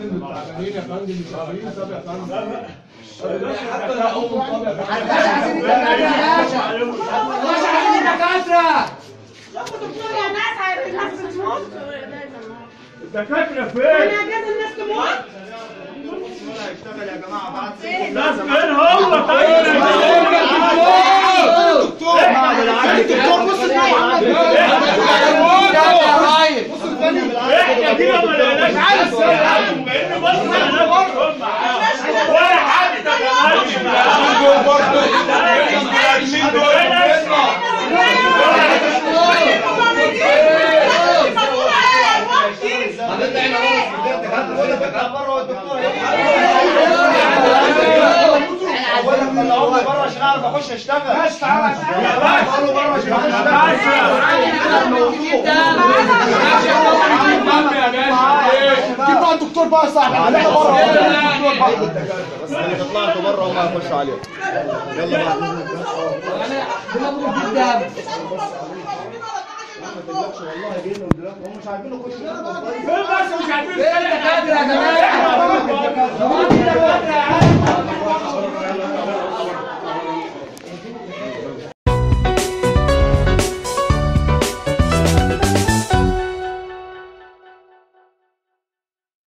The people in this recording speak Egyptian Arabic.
فندم التعبانين يا فندم مش قادرين طب يا فندم حتى لو هم طب يا فندم عايزين الدكاترة يا باشا مش عايزين دكاترة شوفوا دكتور يا ناس عايز الناس بتموت الدكاترة انا فين؟ اجازه الناس تموت هيشتغل يا جماعه بعد الناس فين هو طيب؟ دكتور دكتور بص احنا كده ما لقيناش عايز وكأن بص على نفسهم معاه ولا حد تتماشى معاه بره الدكتور بره عشان اعرف اخش اشتغل بس تعالى بره عشان اخش جيب بقى الدكتور بقى يا صاحبي خلينا بره بس انا طلعت بره وما هخش عليهم يلا بقى والله جايين دلوقتي هم مش عارفين يخشوا فين بس مش عارفين الدكاترة يا جماعة